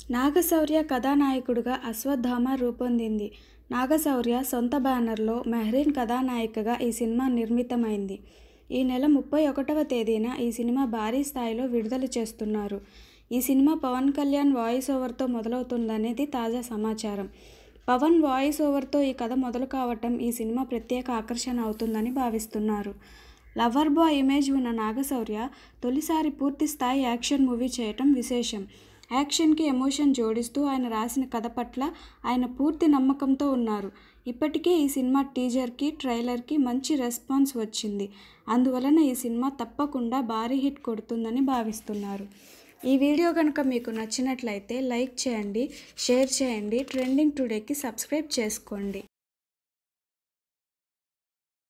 నాగశౌర్య కథానాయకుడిగా అశ్వత్థామ రూపొందింది నాగశౌర్య సొంత బ్యానర్లో మెహ్రీన్ కథానాయికగా ఈ సినిమా నిర్మితమైంది ఈ నెల ముప్పై ఒకటవ తేదీన ఈ సినిమా భారీ స్థాయిలో విడుదల చేస్తున్నారు ఈ సినిమా పవన్ కళ్యాణ్ వాయిస్ ఓవర్తో మొదలవుతుందనేది తాజా సమాచారం పవన్ వాయిస్ ఓవర్తో ఈ కథ మొదలు కావటం ఈ సినిమా ప్రత్యేక ఆకర్షణ అవుతుందని భావిస్తున్నారు లవర్ బాయ్ ఇమేజ్ ఉన్న నాగశౌర్య తొలిసారి పూర్తి స్థాయి యాక్షన్ మూవీ చేయటం విశేషం యాక్షన్కి ఎమోషన్ జోడిస్తూ ఆయన రాసిన కథ పట్ల ఆయన పూర్తి నమ్మకంతో ఉన్నారు ఇప్పటికే ఈ సినిమా టీజర్కి ట్రైలర్కి మంచి రెస్పాన్స్ వచ్చింది అందువలన ఈ సినిమా తప్పకుండా భారీ హిట్ కొడుతుందని భావిస్తున్నారు ఈ వీడియో కనుక మీకు నచ్చినట్లయితే లైక్ చేయండి షేర్ చేయండి ట్రెండింగ్ టుడేకి సబ్స్క్రైబ్ చేసుకోండి